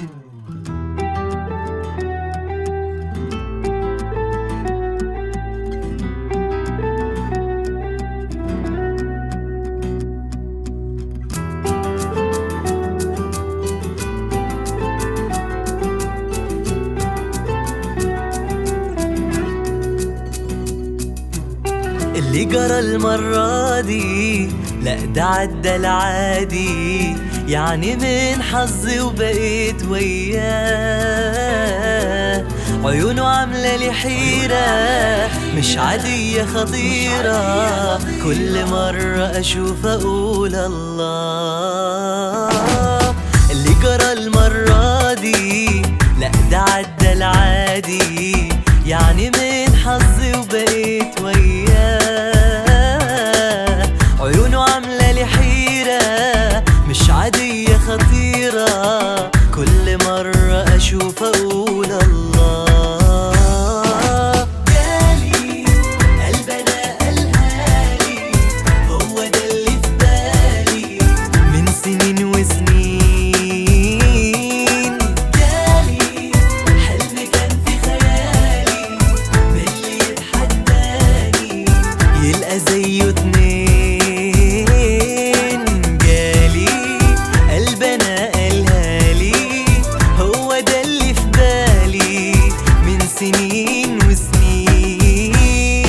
اللي جرى المرة دي لا ده عدى العادي يعني من حظي وبقيت وياه عيونه عاملة لي حيرة مش عادية خطيرة كل مرة أشوف أقول الله اللي جرى المرة دي لا ده عدى العادي يعني من حظي وبقيت وياه عيونه عاملة لي حيرة مش عادية خطيرة كل مرة أشوف أقول الله جالي قلبنا قالها لي هو ده اللي في بالي من سنين وسنين جالي حلم كان في خيالي من اللي يتحداني يلقى زيه اتنين جالي قلبنا قالها لي هو ده اللي في بالي من سنين وسنين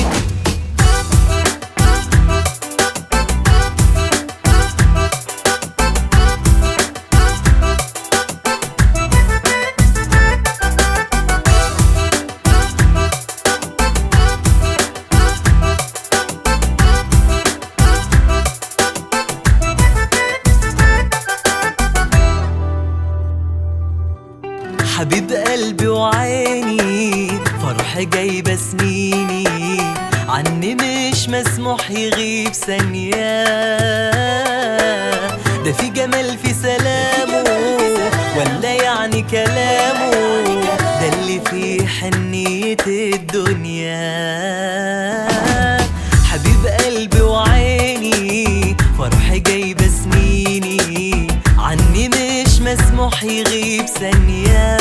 حبيب قلبي وعيني فرح جايبة سنيني عني مش مسموح يغيب ثانية ده في جمال في سلامه ولا يعني كلامه ده اللي فيه حنية الدنيا حبيب قلبي وعيني فرح جايبة سنيني عني مش مسموح يغيب ثانية